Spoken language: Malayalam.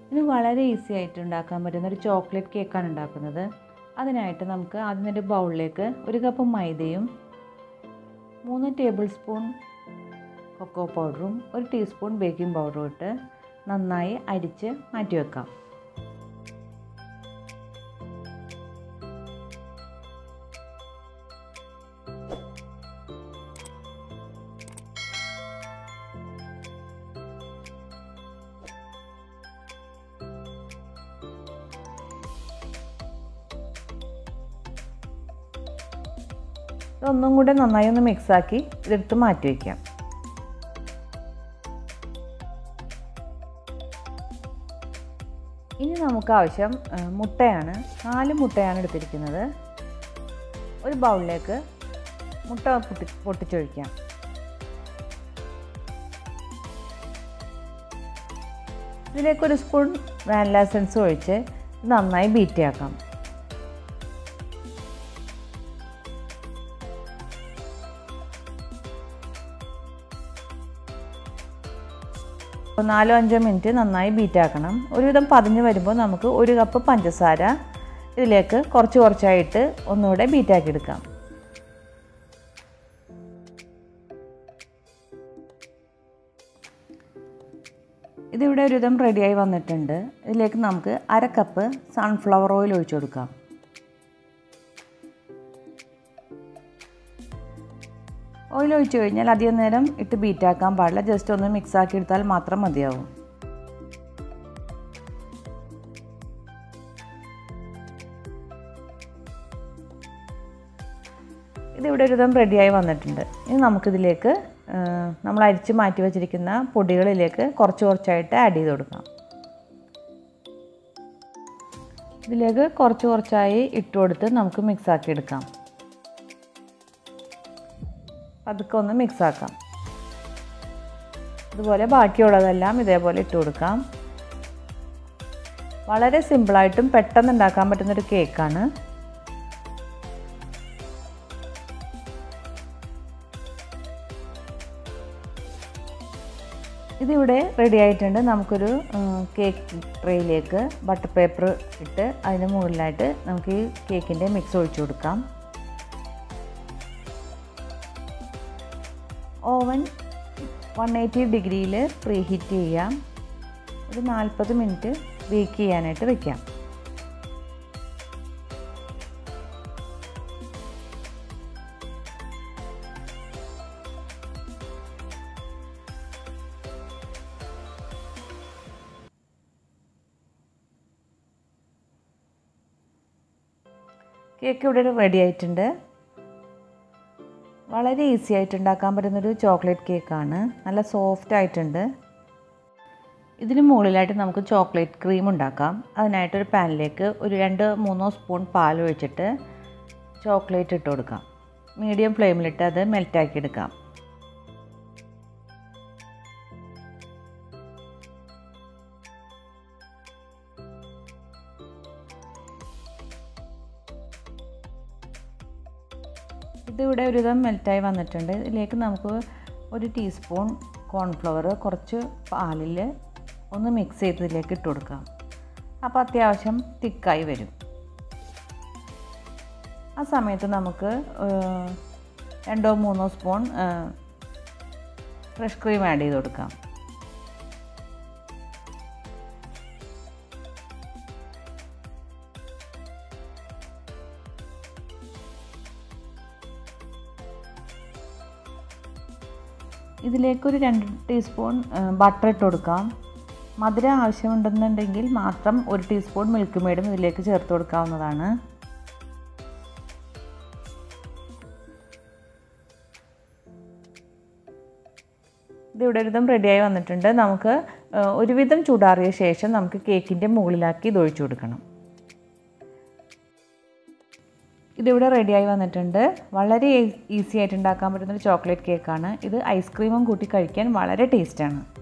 ഇത് വളരെ ഈസി ആയിട്ട് ഉണ്ടാക്കാൻ പറ്റുന്ന ഒരു ചോക്ലേറ്റ് കേക്കാണ് ഉണ്ടാക്കുന്നത് അതിനായിട്ട് നമുക്ക് ആദ്യം ഒരു ബൗളിലേക്ക് ഒരു കപ്പ് മൈദയും മൂന്ന് ടേബിൾ സ്പൂൺ കൊക്കോ പൗഡറും ഒരു ടീസ്പൂൺ ബേക്കിംഗ് പൗഡറും ഇട്ട് നന്നായി അരിച്ച് മാറ്റി വെക്കാം ഇതൊന്നും കൂടെ നന്നായി ഒന്ന് മിക്സാക്കി ഇതെടുത്ത് മാറ്റി വയ്ക്കാം ഇനി നമുക്ക് ആവശ്യം മുട്ടയാണ് നാല് മുട്ടയാണ് എടുത്തിരിക്കുന്നത് ഒരു ബൗളിലേക്ക് മുട്ട പൊട്ടി പൊട്ടിച്ചൊഴിക്കാം ഇതിലേക്ക് ഒരു സ്പൂൺ വാനില എസൻസ് ഒഴിച്ച് നന്നായി ബീറ്റ് ആക്കാം നാലോ അഞ്ചോ മിനിറ്റ് നന്നായി ബീറ്റ് ആക്കണം ഒരുവിധം പതിഞ്ഞ് വരുമ്പോൾ നമുക്ക് ഒരു കപ്പ് പഞ്ചസാര ഇതിലേക്ക് കുറച്ച് കുറച്ചായിട്ട് ഒന്നുകൂടെ ബീറ്റാക്കി എടുക്കാം ഇതിവിടെ ഒരുവിധം റെഡിയായി വന്നിട്ടുണ്ട് ഇതിലേക്ക് നമുക്ക് അര കപ്പ് സൺഫ്ലവർ ഓയിൽ ഒഴിച്ചു കൊടുക്കാം ഓയിൽ ഒഴിച്ചു കഴിഞ്ഞാൽ അധികം നേരം ഇട്ട് ബീറ്റാക്കാൻ പാടില്ല ജസ്റ്റ് ഒന്ന് മിക്സ് ആക്കി എടുത്താൽ മാത്രം മതിയാവും ഇതിവിടെ ഒരു വിധം റെഡിയായി വന്നിട്ടുണ്ട് ഇനി നമുക്കിതിലേക്ക് നമ്മൾ അരിച്ച് മാറ്റി വെച്ചിരിക്കുന്ന പൊടികളിലേക്ക് കുറച്ച് കുറച്ചായിട്ട് ആഡ് ചെയ്ത് കൊടുക്കാം ഇതിലേക്ക് കുറച്ച് കുറച്ചായി ഇട്ട് കൊടുത്ത് നമുക്ക് മിക്സ് ആക്കി എടുക്കാം പതുക്കെ ഒന്ന് മിക്സ് ആക്കാം അതുപോലെ ബാക്കിയുള്ളതെല്ലാം ഇതേപോലെ ഇട്ട് കൊടുക്കാം വളരെ സിമ്പിളായിട്ടും പെട്ടെന്ന് ഉണ്ടാക്കാൻ പറ്റുന്നൊരു കേക്കാണ് ഇതിവിടെ റെഡി ആയിട്ടുണ്ട് നമുക്കൊരു കേക്ക് ട്രേയിലേക്ക് ബട്ടർ പേപ്പർ ഇട്ട് അതിന് മുകളിലായിട്ട് നമുക്ക് ഈ കേക്കിൻ്റെ മിക്സ് ഒഴിച്ചു കൊടുക്കാം ഓവൻ വൺ എയ്റ്റി ഡിഗ്രിയിൽ പ്രീ ഹീറ്റ് ചെയ്യാം ഒരു നാൽപ്പത് മിനിറ്റ് ബേക്ക് ചെയ്യാനായിട്ട് വെക്കാം കേക്ക് ഇവിടെ റെഡി ആയിട്ടുണ്ട് വളരെ ഈസി ആയിട്ട് ഉണ്ടാക്കാൻ പറ്റുന്നൊരു ചോക്ലേറ്റ് കേക്കാണ് നല്ല സോഫ്റ്റ് ആയിട്ടുണ്ട് ഇതിന് മുകളിലായിട്ട് നമുക്ക് ചോക്ലേറ്റ് ക്രീം ഉണ്ടാക്കാം അതിനായിട്ടൊരു പാനിലേക്ക് ഒരു രണ്ട് മൂന്നോ സ്പൂൺ പാൽ ഒഴിച്ചിട്ട് ചോക്ലേറ്റ് ഇട്ട് കൊടുക്കാം മീഡിയം ഫ്ലെയിമിലിട്ട് അത് മെൽറ്റാക്കി എടുക്കാം ഇതിവിടെ ഒരുവിധം മെൽറ്റായി വന്നിട്ടുണ്ട് ഇതിലേക്ക് നമുക്ക് ഒരു ടീസ്പൂൺ കോൺഫ്ലവർ കുറച്ച് പാലിൽ ഒന്ന് മിക്സ് ചെയ്ത് ഇതിലേക്ക് ഇട്ട് കൊടുക്കാം അപ്പോൾ അത്യാവശ്യം തിക്കായി വരും ആ സമയത്ത് നമുക്ക് രണ്ടോ മൂന്നോ സ്പൂൺ ഫ്രഷ് ക്രീം ആഡ് ചെയ്ത് കൊടുക്കാം ഇതിലേക്കൊരു രണ്ട് ടീസ്പൂൺ ബട്ടർ ഇട്ട് കൊടുക്കാം മധുരം ആവശ്യമുണ്ടെന്നുണ്ടെങ്കിൽ മാത്രം ഒരു ടീസ്പൂൺ മിൽക്ക് മെയ്ഡും ഇതിലേക്ക് ചേർത്ത് കൊടുക്കാവുന്നതാണ് ഇതിവിടെ ഒരുവിധം റെഡിയായി വന്നിട്ടുണ്ട് നമുക്ക് ഒരുവിധം ചൂടാറിയ ശേഷം നമുക്ക് കേക്കിൻ്റെ മുകളിലാക്കി ഇത് ഒഴിച്ചു കൊടുക്കണം ഇതിവിടെ റെഡിയായി വന്നിട്ടുണ്ട് വളരെ ഈസി ആയിട്ട് ഉണ്ടാക്കാൻ പറ്റുന്ന ഒരു ചോക്ലേറ്റ് കേക്കാണ് ഇത് ഐസ്ക്രീമും കൂട്ടി കഴിക്കാൻ വളരെ ടേസ്റ്റാണ്